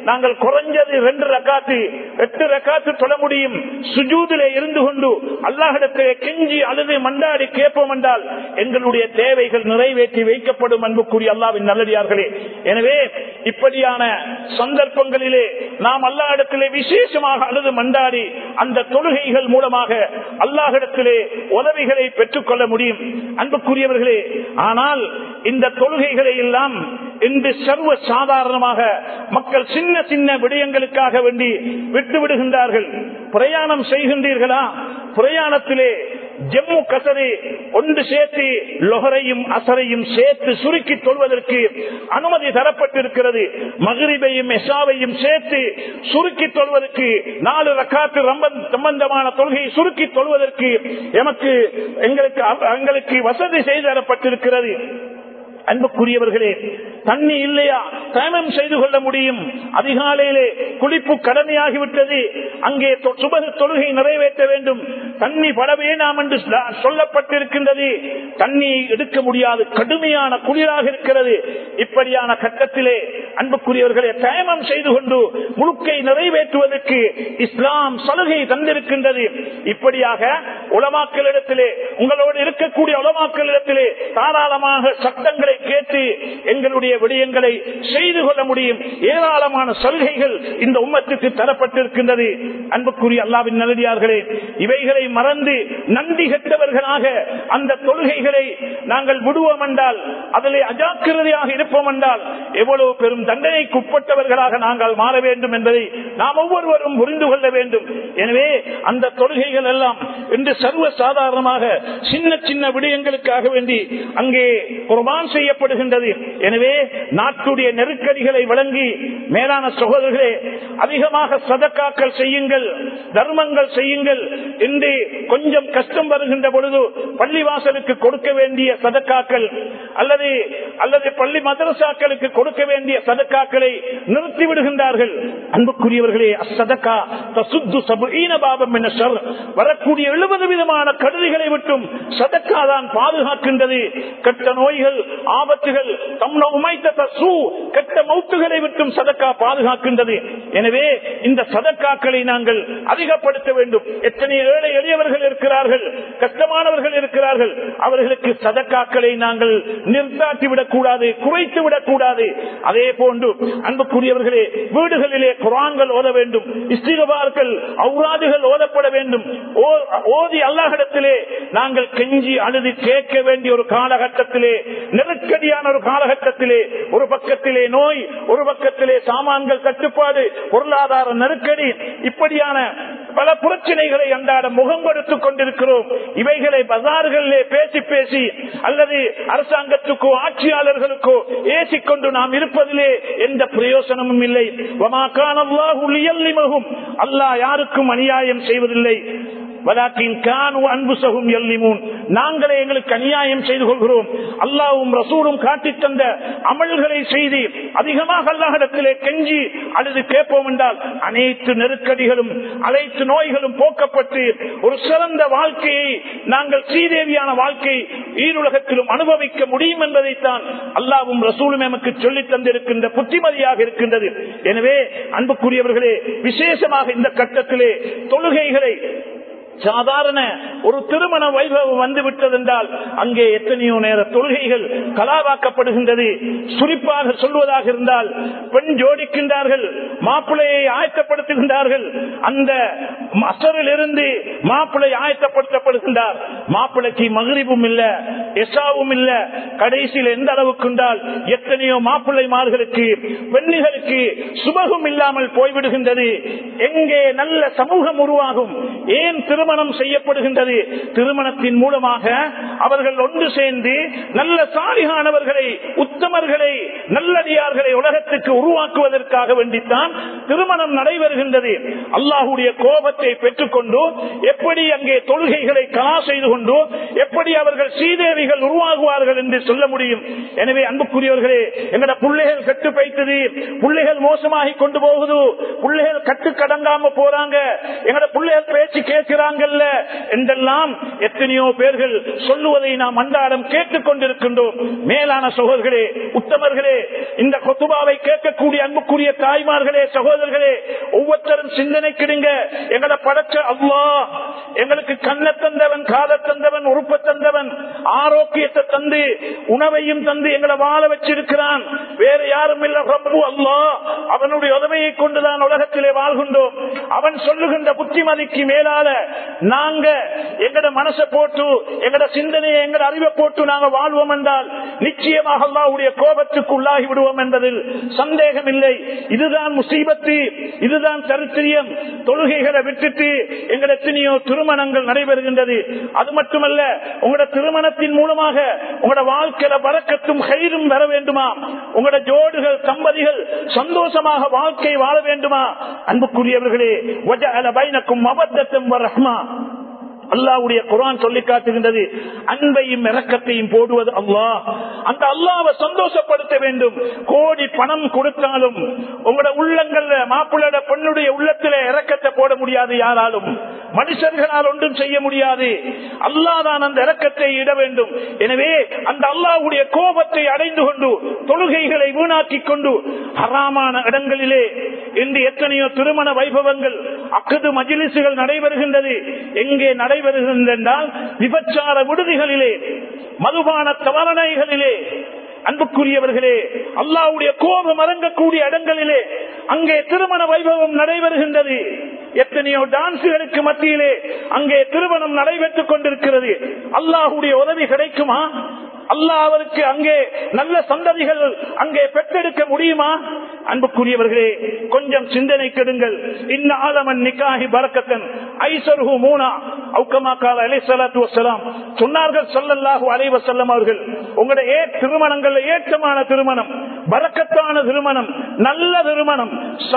நாங்கள் குறைஞ்சது ரெண்டு ரக்காத்து எட்டு ரக்காத்து தொட முடியும் சுஜூதிலே இருந்து கொண்டு அல்லாஹிடத்திலே கெஞ்சி அழுது மண்டாடி கேட்போம் என்றால் எங்களுடைய தேவைகள் நிறைவேற்றி வைக்கப்படும் அன்புக்குரிய அல்லாவின் நல்லடியார்களே எனவே இப்படியான சந்தர்ப்பங்களிலே நாம் அல்லாஹிடத்திலே விசேஷமாக அழுது மண்டாடி அந்த தொழுகைகள் மூலமாக அல்லாஹிடத்திலே உதவிகளை பெற்றுக் கொள்ள முடியும் அன்புக்குரியவர்களே ஆனால் இந்த தொழுகைகளை எல்லாம் இன்று சர்வ சாதாரணமாக மக்கள் சின்ன சின்ன விடயங்களுக்காக வேண்டி விட்டு விடுகின்றார்கள் பிரயாணம் செய்கின்றீர்களா பிரயாணத்திலே ஜம்மு கசரி ஒன்று சேர்த்து லொஹரையும் அசரையும் சேர்த்து சுருக்கி தொல்வதற்கு அனுமதி தரப்பட்டிருக்கிறது மகிரிபையும் எசாவையும் சேர்த்து சுருக்கி தொல்வதற்கு நாலு ரக்காத்து சம்பந்தமான தொழுகையை சுருக்கி தொல்வதற்கு எமக்கு எங்களுக்கு எங்களுக்கு வசதி செய்து தரப்பட்டிருக்கிறது அன்புக்குரியவர்களே தண்ணி இல்லையா தயமம் செய்து கொள்ள முடியும் அதிகாலையிலே குளிப்பு கடமையாகிவிட்டது அங்கே சுபக தொழுகை நிறைவேற்ற வேண்டும் தண்ணி பட வேண்டாம் என்று சொல்லப்பட்டிருக்கின்றது தண்ணி எடுக்க முடியாது கடுமையான குளிராக இருக்கிறது இப்படியான கட்டத்திலே அன்புக்குரியவர்களே தயமம் செய்து கொண்டு முழுக்கை நிறைவேற்றுவதற்கு இஸ்லாம் சலுகை தந்திருக்கின்றது இப்படியாக உலமாக்களிடத்திலே உங்களோடு இருக்கக்கூடிய உலமாக்களிடத்திலே தாராளமாக சட்டங்களை கேட்டு எங்களுடைய விடயங்களை செய்து கொள்ள முடியும் ஏராளமான சலுகைகள் இந்த உம்மத்துக்கு தரப்பட்டிருக்கின்றது அன்புக்குரிய அல்லாவின் நல்லடியார்களே இவைகளை மறந்து நன்றி கெட்டவர்களாக அந்த தொழுகைகளை நாங்கள் விடுவோம் என்றால் அதிலே அஜாக்கிரதையாக இருப்போம் என்றால் எவ்வளவு பெரும் தண்டனைக்கு உட்பட்டவர்களாக நாங்கள் மாற வேண்டும் என்பதை நாம் ஒவ்வொருவரும் புரிந்து கொள்ள வேண்டும் எனவே அந்த தொழுகைகள் எல்லாம் இன்று சர்வ சாதாரணமாக சின்ன சின்ன விடயங்களுக்காக வேண்டி அங்கே குர்பான் செய்யப்படுகின்றது எனவே நாட்டுடைய நெருக்கடிகளை வழங்கி மேலான சகோதரர்களே அதிகமாக சதக்காக்கள் செய்யுங்கள் தர்மங்கள் செய்யுங்கள் என்று கொஞ்சம் கஷ்டம் வருகின்ற பொழுது பள்ளிவாசலுக்கு கொடுக்க வேண்டிய சதக்காக்கள் அல்லது அல்லது பள்ளி மதரசாக்களுக்கு கொடுக்க வேண்டிய சதக்காக்களை நிறுத்தி விடுகின்றார்கள் அன்புக்குரியவர்களே அசதக்கா தசுத்து சபீன பாபம் என சொல் வரக்கூடிய எழுபது விதமான கருதிகளை விட்டும் சதக்கா தான் பாதுகாக்கின்றது கெட்ட நோய்கள் ஆபத்துகள் தம்ன உமைத்த தசு கெட்ட மௌத்துகளை விட்டும் சதக்கா பாதுகாக்கின்றது எனவே இந்த சதக்காக்களை நாங்கள் அதிகப்படுத்த வேண்டும் எத்தனை ஏழை எளியவர்கள் இருக்கிறார்கள் கஷ்டமானவர்கள் இருக்கிறார்கள் அவர்களுக்கு சதக்காக்களை நாங்கள் நிறுத்தாட்டி விடக்கூடாது குறைத்து விடக்கூடாது அதே போன்று அன்புக்குரியவர்களே வீடுகளிலே குரான்கள் ஓத வேண்டும் இஸ்திகபார்கள் அவுராதுகள் ஓதப்பட வேண்டும் ஓதி அல்லாஹிடத்திலே நாங்கள் கெஞ்சி அழுது கேட்க வேண்டிய ஒரு காலகட்டத்திலே நெருக்கடியான ஒரு காலகட்டத்திலே ஒரு பக்கத்திலே நோய் ஒரு பக்கத்திலே சாமான்கள் கட்டுப்பாடு பொருளாதார நெருக்கடி இப்படியான பல பிரச்சனைகளை அன்றாட முகம் கொடுத்துக் கொண்டிருக்கிறோம் இவைகளை பஜார்களிலே பேசி பேசி அல்லது அரசாங்கத்துக்கோ ஆட்சியாளர்களுக்கோ ஏசிக்கொண்டு நாம் இருப்பதிலே எந்த பிரயோசனமும் இல்லை அல்லாஹ் யாருக்கும் அநியாயம் செய்வதில்லை நாங்களே எங்களுக்கு அநியாயம் செய்து கொள்கிறோம் அல்லாவும் ரசூலும் காட்டி தந்த அமல்களை செய்து அதிகமாக அல்லாஹிடத்திலே கெஞ்சி அழுது கேட்போம் என்றால் அனைத்து நெருக்கடிகளும் அனைத்து நோய்களும் போக்கப்பட்டு ஒரு சிறந்த வாழ்க்கையை நாங்கள் ஸ்ரீதேவியான வாழ்க்கை ஈருலகத்திலும் அனுபவிக்க முடியும் என்பதைத்தான் அல்லாவும் ரசூலும் எமக்கு சொல்லித் தந்திருக்கின்ற புத்திமதியாக இருக்கின்றது எனவே அன்புக்குரியவர்களே விசேஷமாக இந்த கட்டத்திலே தொழுகைகளை சாதாரண ஒரு திருமண வைபவம் வந்து விட்டது என்றால் அங்கே எத்தனையோ நேர தொழுகைகள் கலாவாக்கப்படுகின்றது சுரிப்பாக சொல்வதாக இருந்தால் பெண் ஜோடிக்கின்றார்கள் மாப்பிள்ளையை ஆயத்தப்படுத்துகின்றார்கள் அந்த அசரில் இருந்து மாப்பிள்ளை ஆயத்தப்படுத்தப்படுகின்றார் மாப்பிள்ளைக்கு மகிழ்வும் இல்ல எசாவும் இல்ல கடைசியில் எந்த அளவுக்கு என்றால் எத்தனையோ மாப்பிள்ளைமார்களுக்கு பெண்ணுகளுக்கு சுபகம் இல்லாமல் போய்விடுகின்றது எங்கே நல்ல சமூகம் உருவாகும் ஏன் திருமணம் செய்யப்படுகின்றது திருமணத்தின் மூலமாக அவர்கள் ஒன்று சேர்ந்து நல்ல சாலிகானவர்களை உத்தமர்களை நல்லடியார்களை உலகத்துக்கு உருவாக்குவதற்காக வேண்டித்தான் திருமணம் நடைபெறுகின்றது அல்லாஹுடைய கோபத்தை பெற்றுக்கொண்டு எப்படி அங்கே தொழுகைகளை கலா செய்து கொண்டு எப்படி அவர்கள் சீதேவிகள் உருவாகுவார்கள் என்று சொல்ல முடியும் எனவே அன்புக்குரியவர்களே எங்கட பிள்ளைகள் கட்டு பைத்தது பிள்ளைகள் மோசமாகி கொண்டு போகுது பிள்ளைகள் கட்டு கடங்காம போறாங்க எங்கட பிள்ளைகள் பேச்சு கேட்கிறாங்கல்ல என்றெல்லாம் எத்தனையோ பேர்கள் சொல்லுவதை நாம் அன்றாடம் கேட்டுக் கொண்டிருக்கின்றோம் மேலான சகோதரர்களே உத்தமர்களே இந்த கொத்துபாவை கேட்கக்கூடிய அன்புக்குரிய தாய்மார்களே சகோதரர்களே ஒவ்வொருத்தரும் சிந்தனை கிடுங்க எங்களை படைச்ச அவ்வா எங்களுக்கு கண்ண தந்தவன் காத தந்தவன் உறுப்ப தந்தவன் ஆரோக்கியத்தை தந்து உணவையும் தந்து எங்களை வாழ வச்சிருக்கிறான் வேற யாரும் இல்ல ரப்பு அல்லா அவனுடைய உதவியை கொண்டுதான் உலகத்திலே வாழ்கின்றோம் அவன் சொல்லுகின்ற புத்திமதிக்கு மேலால நாங்க எங்கட மனசை போட்டு எங்கட சிந்தனையை எங்கட அறிவை போட்டு நாங்க வாழ்வோம் என்றால் நிச்சயமாக அல்லாவுடைய கோபத்துக்கு உள்ளாகி விடுவோம் என்பதில் சந்தேகம் இல்லை இதுதான் முசீபத்து இதுதான் சரித்திரியம் தொழுகைகளை விட்டுட்டு எங்கட எத்தனையோ திருமணங்கள் நடைபெறுகின்றது அது மட்டுமல்ல உங்களோட திருமணத்தின் மூலமாக உங்களோட வாழ்க்கையில வரக்கத்தும் கயிறும் வர வேண்டுமா உங்களோட ஜோடுகள் தம்பதிகள் சந்தோஷமாக வாழ்க்கை வாழ வேண்டுமா அன்புக்குரியவர்களே பைனக்கும் அபத்தத்தும் ரஹ்மா அல்லாவுடைய குரான் சொல்லி காட்டுகின்றது அன்பையும் இறக்கத்தையும் போடுவது அல்லாஹ் அந்த அல்லாவை சந்தோஷப்படுத்த வேண்டும் கோடி பணம் கொடுத்தாலும் உங்களோட உள்ளங்கள்ல மாப்பிள்ளோட பெண்ணுடைய உள்ளத்தில இறக்கத்தை போட முடியாது யாராலும் மனுஷர்களால் ஒன்றும் செய்ய முடியாது அல்லாதான் அந்த இறக்கத்தை இட வேண்டும் எனவே அந்த அல்லாவுடைய கோபத்தை அடைந்து கொண்டு தொழுகைகளை வீணாக்கி கொண்டு ஹராமான இடங்களிலே இன்று எத்தனையோ திருமண வைபவங்கள் அக்கது மஜிலிசுகள் நடைபெறுகின்றது எங்கே நடைபெறுகின்றது என்றால் விபச்சார விடுதிகளிலே மதுபான தவறணைகளிலே அன்புக்குரியவர்களே அல்லாவுடைய கோபம் அரங்கக்கூடிய இடங்களிலே அங்கே திருமண வைபவம் நடைபெறுகின்றது எத்தனையோ டான்ஸுகளுக்கு மத்தியிலே அங்கே திருமணம் நடைபெற்றுக் கொண்டிருக்கிறது அல்லாஹுடைய உதவி கிடைக்குமா அல்லாஹ் அவருக்கு அங்கே நல்ல சந்ததிகள் அங்கே பெற்றெடுக்க முடியுமா அன்புக்குரியவர்களே கொஞ்சம் சிந்தனை கெடுங்கள் இன்ன ஆலமன் நிக்காகி பரக்கத்தன் ஐசருகு மூனா அவுக்கமா கால அலை சலாத்து வசலாம் சொன்னார்கள் சொல்லல்லாஹு அலைவ செல்லம் அவர்கள் உங்களுடைய திருமணங்கள்ல ஏற்றமான திருமணம் பறக்கத்தான திருமணம் நல்ல திருமணம்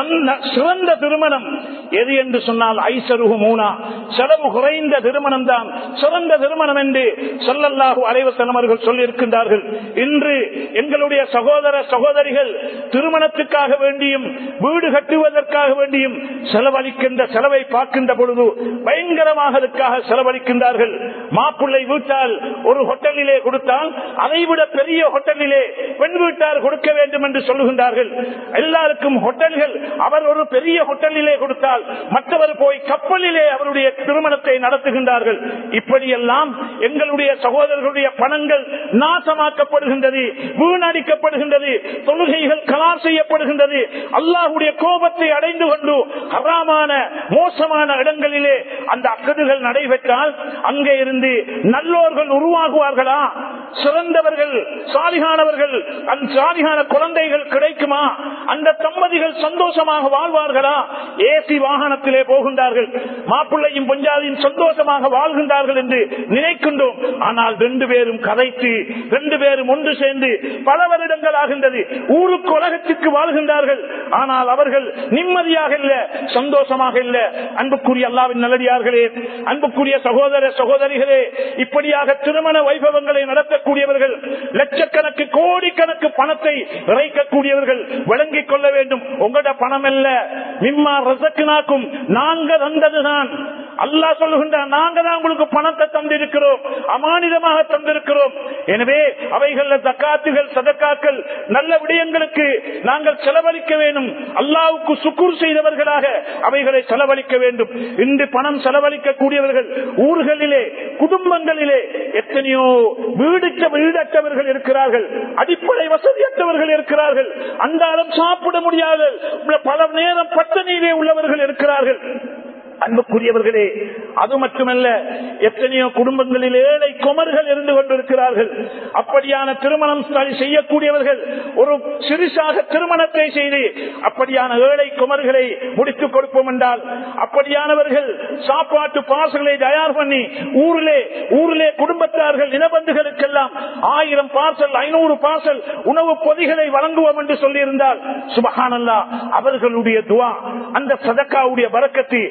சிறந்த திருமணம் எது என்று சொன்னால் ஐசருகு மூனா செலவு குறைந்த திருமணம் தான் சிறந்த திருமணம் என்று சொல்லல்லாஹு அலைவ செல்லம் அவர்கள் சொல்லியிருக்கின்றார்கள் இன்று எங்களுடைய சகோதர சகோதரிகள் திருமணத்துக்காக வேண்டியும் வீடு கட்டுவதற்காக வேண்டியும் செலவழிக்கின்ற செலவை பார்க்கின்ற பொழுது பயங்கரமாக அதற்காக செலவழிக்கின்றார்கள் மாப்பிள்ளை வீட்டால் ஒரு ஹோட்டலிலே கொடுத்தால் அதைவிட பெரிய ஹோட்டலிலே பெண் வீட்டார் கொடுக்க வேண்டும் என்று சொல்லுகின்றார்கள் எல்லாருக்கும் ஹோட்டல்கள் அவர் ஒரு பெரிய ஹோட்டலிலே கொடுத்தால் மற்றவர் போய் கப்பலிலே அவருடைய திருமணத்தை நடத்துகின்றார்கள் இப்படியெல்லாம் எங்களுடைய சகோதரர்களுடைய பணங்கள் நாசமாக்கப்படுகின்றது வீணடிக்கப்படுகின்றது தொழுகைகள் கலார் செய்யப்படுகின்றது அல்லாஹுடைய கோபத்தை அடைந்து கொண்டு ஹராமான மோசமான இடங்களிலே அந்த அக்கதுகள் நடைபெற்றால் அங்கே இருந்து நல்லோர்கள் உருவாகுவார்களா சிறந்தவர்கள் சாலிகானவர்கள் அந்த சாலிகான குழந்தைகள் கிடைக்குமா அந்த தம்பதிகள் சந்தோஷமாக வாழ்வார்களா ஏசி வாகனத்திலே போகின்றார்கள் மாப்பிள்ளையும் பஞ்சாதியும் சந்தோஷமாக வாழ்கின்றார்கள் என்று நினைக்கின்றோம் ஆனால் ரெண்டு பேரும் கதைத்து ரெண்டு பேரும் ஒன்று சேர்ந்து பல வருடங்கள் ஆகின்றது ஊருக்கு உலகத்துக்கு வாழ்கின்றார்கள் ஆனால் அவர்கள் நிம்மதியாக இல்ல சந்தோஷமாக இல்ல அன்புக்குரிய அல்லாவின் நல்லடியார்களே அன்புக்குரிய சகோதர சகோதரிகளே இப்படியாக திருமண வைபவங்களை நடத்தக்கூடியவர்கள் லட்சக்கணக்கு கோடிக்கணக்கு பணத்தை இறைக்கக்கூடியவர்கள் விளங்கிக் கொள்ள வேண்டும் உங்களோட பணம் அல்ல மிம்மா ரசக்குனாக்கும் நாங்க தந்ததுதான் அல்லா சொல்லுகின்றார் நாங்க தான் உங்களுக்கு பணத்தை தந்திருக்கிறோம் அமானிதமாக தந்திருக்கிறோம் எனவே அவைகள் தக்காத்துகள் சதக்காக்கள் நல்ல விடயங்களுக்கு நாங்கள் செலவழிக்க வேண்டும் அல்லாவுக்கு சுக்கூர் செய்தவர்களாக அவைகளை செலவழிக்க வேண்டும் இன்று பணம் செலவழிக்க கூடியவர்கள் ஊர்களிலே குடும்பங்களிலே எத்தனையோ வீடுக்க வீடற்றவர்கள் இருக்கிறார்கள் அடிப்படை வசதியற்றவர்கள் இருக்கிறார்கள் அன்றாடம் சாப்பிட முடியாத பல நேரம் பட்டணியிலே உள்ளவர்கள் இருக்கிறார்கள் அன்புக்குரியவர்களே அது மட்டுமல்ல எத்தனையோ குடும்பங்களில் ஏழை குமர்கள் இருந்து கொண்டிருக்கிறார்கள் அப்படியான திருமணம் செய்யக்கூடியவர்கள் ஒரு சிறுசாக திருமணத்தை செய்து அப்படியான ஏழை குமர்களை முடித்துக் கொடுப்போம் என்றால் அப்படியானவர்கள் சாப்பாட்டு பாசல்களை தயார் பண்ணி ஊரிலே ஊரிலே குடும்பத்தார்கள் இனபந்துகளுக்கெல்லாம் ஆயிரம் பார்சல் ஐநூறு பார்சல் உணவு பொதிகளை வழங்குவோம் என்று சொல்லியிருந்தால் சுபகானல்லா அவர்களுடைய துவா அந்த சதக்காவுடைய பறக்கத்து உங்களோட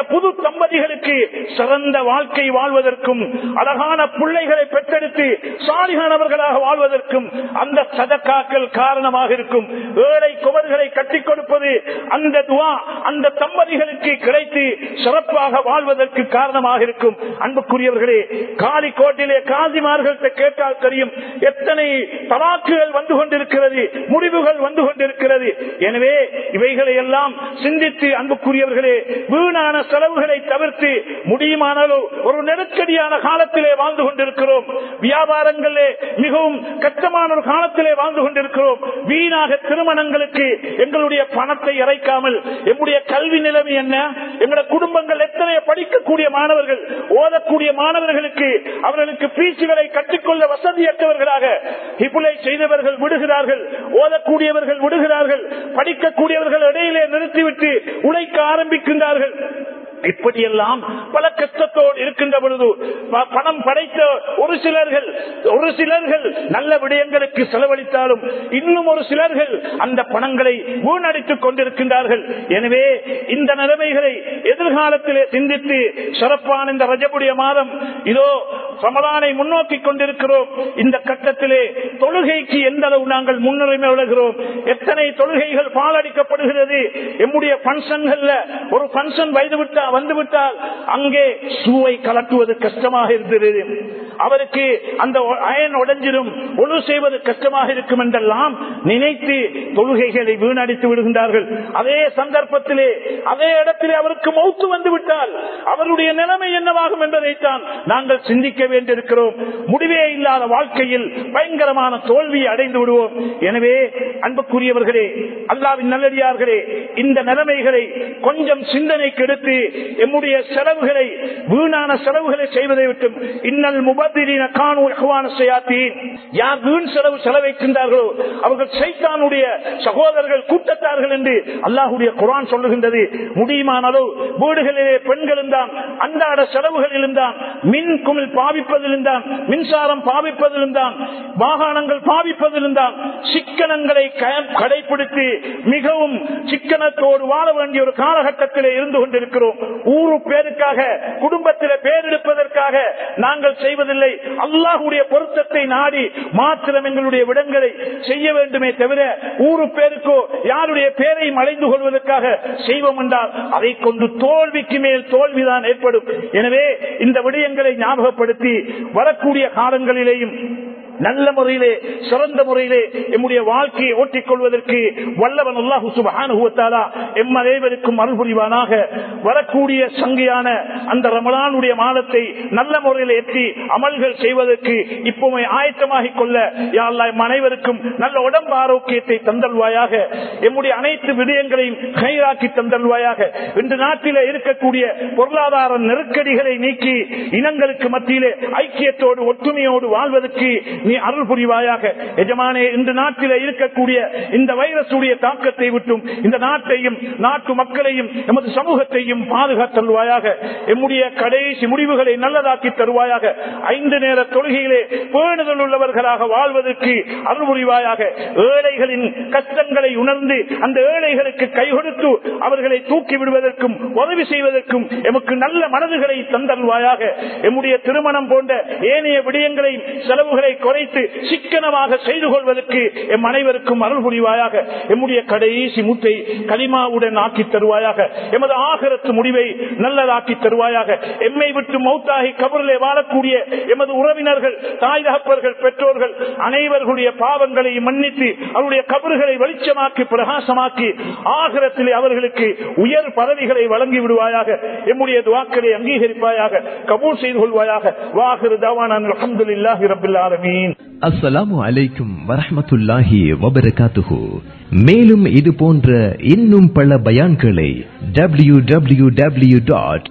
புது தம்பதிகளுக்கு சிறந்த வாழ்க்கை வாழ்வதற்கும் அழகான பிள்ளைகளை பெற்றெடுத்து சாலிகானவர்களாக வாழ்வதற்கும் அந்த சதக்காக்கள் காரணமாக இருக்கும் ஏழை குமர்களை கட்டிக் கொடுப்பது அந்த துவா அந்த தம்பதிகளுக்கு கிடைத்து சிறப்பாக வாழ்வதற்கு காரணமாக இருக்கும் அன்புக்குரியவர்களே காலிக்கோட்டிலே காசிமார்கள் கேட்டால் தெரியும் எத்தனை தலாக்குகள் வந்து கொண்டிருக்கிறது முடிவுகள் வந்து கொண்டிருக்கிறது எனவே இவைகளை எல்லாம் சிந்தித்து அன்புக்குரியவர்களே வீணான செலவுகளை தவிர்த்து முடியுமானாலும் ஒரு நெருக்கடியான காலத்திலே வாழ்ந்து கொண்டிருக்கிறோம் வியாபாரங்களே மிகவும் கஷ்டமான ஒரு காலத்திலே வாழ்ந்து கொண்டிருக்கிறோம் வீணாக திருமணங்களுக்கு எங்களுடைய பணத்தை இறைக்காமல் எங்களுடைய கல்வி நிலைமை என்ன எங்களுடைய குடும்பங்கள் எத்தனை படிக்கக்கூடிய மாணவர்கள் ஓதக்கூடிய மாணவர்களுக்கு அவர்களுக்கு பீச்சுகளை கற்றுக்கொள்ள வசதியற்றவர்களாக இப்புலை செய்தவர்கள் விடுகிறார்கள் ஓதக்கூடியவர்கள் விடுகிறார்கள் படிக்கக்கூடியவர்கள் இடையிலே நிறுத்திவிட்டு உழைக்க ஆரம்பிக்கின்றார்கள் இப்படியெல்லாம் பல கஷ்டத்தோடு இருக்கின்ற பொழுது ப- பணம் படைத்த ஒரு சிலர்கள் ஒரு சிலர்கள் நல்ல விடயங்களுக்கு செலவழித்தாலும் இன்னும் ஒரு சிலர்கள் அந்த பணங்களை வீணடித்துக் கொண்டிருக்கின்றார்கள் எனவே இந்த நிலைமைகளை எதிர்காலத்திலே சிந்தித்து சிறப்பான இந்த ரஜபுடைய மாதம் இதோ ரமலானை முன்னோக்கி கொண்டிருக்கிறோம் இந்த கட்டத்திலே தொழுகைக்கு எந்த அளவு நாங்கள் முன்னுரிமை வழங்குகிறோம் எத்தனை தொழுகைகள் பாலடிக்கப்படுகிறது எம்முடைய பங்கன்கள்ல ஒரு பங்கன் வைத்துவிட்டா வந்துவிட்டால் அங்கே ஷூவை கலட்டுவது கஷ்டமாக இருக்கிறது அவருக்கு அந்த அயன் உடைஞ்சிடும் ஒழு செய்வது கஷ்டமாக இருக்கும் என்றெல்லாம் நினைத்து தொழுகைகளை வீணடித்து விடுகின்றார்கள் அதே சந்தர்ப்பத்திலே அதே இடத்திலே அவருக்கு மௌத்து வந்து விட்டால் அவருடைய நிலைமை என்னவாகும் என்பதைத்தான் நாங்கள் சிந்திக்க வேண்டியிருக்கிறோம் முடிவே இல்லாத வாழ்க்கையில் பயங்கரமான தோல்வியை அடைந்து விடுவோம் எனவே அன்புக்குரியவர்களே அல்லாவின் நல்லடியார்களே இந்த நிலைமைகளை கொஞ்சம் சிந்தனைக்கு எடுத்து எம்முடைய செலவுகளை வீணான செலவுகளை செய்வதை விட்டும் இன்னல் முபத்திரின காணு இஹ்வான ஷயாத்தீன். யார் வீண் செலவு செலவைக்கின்றார்களோ அவர்கள் சைத்தானுடைய சகோதரர்கள் கூட்டத்தார்கள் என்று அல்லாஹுடைய குரான் சொல்லுகின்றது முடியுமானாலோ வீடுகளிலே பெண்களும் தான் அன்றாட செலவுகளிலும் தான் மின் குமிழ் பாவிப்பதிலும் தான் மின்சாரம் பாவிப்பதிலும் தான் வாகனங்கள் பாவிப்பதிலும் தான் சிக்கனங்களை க- கடைபிடித்து மிகவும் சிக்கனத்தோடு வாழ வேண்டிய ஒரு காலகட்டத்திலே இருந்து கொண்டிருக்கிறோம் ஊரு பேருக்காக குடும்பத்திலே பேரெடுப்பதற்காக நாங்கள் செய்வதில்லை அல்லாஹுடைய பொருத்தத்தை நாடி மாத்திரம் எங்களுடைய விடங்களை செய்ய வேண்டுமே தவிர ஊரு பேருக்கோ யாருடைய பேரையும் அடைந்து கொள்வதற்காக செய்வோம் என்றால் அதை கொண்டு தோல்விக்கு மேல் தோல்விதான் ஏற்படும் எனவே இந்த விடயங்களை ஞாபகப்படுத்தி வரக்கூடிய காலங்களிலேயும் நல்ல முறையிலே சிறந்த முறையிலே எம்முடைய வாழ்க்கையை ஓட்டிக் கொள்வதற்கு வல்லவன் அல்லாஹு சுபஹானுவத்தாலா எம் அனைவருக்கும் அருள் புரிவானாக வரக்கூடிய சங்கையான அந்த ரமலானுடைய மாதத்தை நல்ல முறையில் ஏற்றி அமல்கள் செய்வதற்கு இப்போவே ஆயத்தமாகிக் கொள்ள யா அல்லாஹ் எம் அனைவருக்கும் நல்ல உடம்பு ஆரோக்கியத்தை தந்தல்வாயாக எம்முடைய அனைத்து விடயங்களையும் கைராக்கி தந்தல்வாயாக இன்று நாட்டிலே இருக்கக்கூடிய பொருளாதார நெருக்கடிகளை நீக்கி இனங்களுக்கு மத்தியிலே ஐக்கியத்தோடு ஒற்றுமையோடு வாழ்வதற்கு நீ அருள் புரிவாயாக எஜமானே இந்த நாட்டிலே இருக்கக்கூடிய இந்த வைரசுடைய தாக்கத்தை விட்டும் இந்த நாட்டையும் நாட்டு மக்களையும் எமது சமூகத்தையும் பாதுகாத்தல்வாயாக எம்முடைய கடைசி முடிவுகளை நல்லதாக்கி தருவாயாக ஐந்து நேர தொழுகையிலே பேணுதல் உள்ளவர்களாக வாழ்வதற்கு அருள் புரிவாயாக ஏழைகளின் கஷ்டங்களை உணர்ந்து அந்த ஏழைகளுக்கு கை கொடுத்து அவர்களை தூக்கி விடுவதற்கும் உதவி செய்வதற்கும் எமக்கு நல்ல மனதுகளை தந்தல்வாயாக எம்முடைய திருமணம் போன்ற ஏனைய விடயங்களை செலவுகளை குறைத்து சிக்கனமாக செய்து கொள்வதற்கு எம் அனைவருக்கும் அருள் புரிவாயாக எம்முடைய கடைசி முத்தை கலிமாவுடன் ஆக்கி தருவாயாக எமது ஆகரத்து முடிவை நல்லதாக்கி தருவாயாக எம்மை விட்டு மௌத்தாகி கபரிலே வாழக்கூடிய எமது உறவினர்கள் தாய் தகப்பர்கள் பெற்றோர்கள் அனைவர்களுடைய பாவங்களை மன்னித்து அவருடைய கபறுகளை வெளிச்சமாக்கி பிரகாசமாக்கி ஆகரத்திலே அவர்களுக்கு உயர் பதவிகளை வழங்கி விடுவாயாக எம்முடைய துவாக்களை அங்கீகரிப்பாயாக கபூல் செய்து கொள்வாயாக வாகிரு தவான அலமதுல்லாஹி ரபில் ஆலமீன் அஸ்ஸலாமு அலைக்கும் வரஹ்மத்துல்லாஹி வபரகாத்துஹு மேலும் இது போன்ற இன்னும் பல பயான்களை W W W dot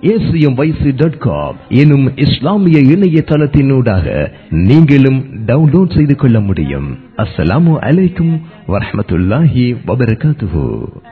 dot com எனும் இஸ்லாமிய இணையதளத்தினூடாக நீங்களும் டவுன்லோட் செய்து கொள்ள முடியும் அஸ்ஸலாமு அலைக்கும் வரஹ்மத்துல்லாஹி வபரகாத்துஹு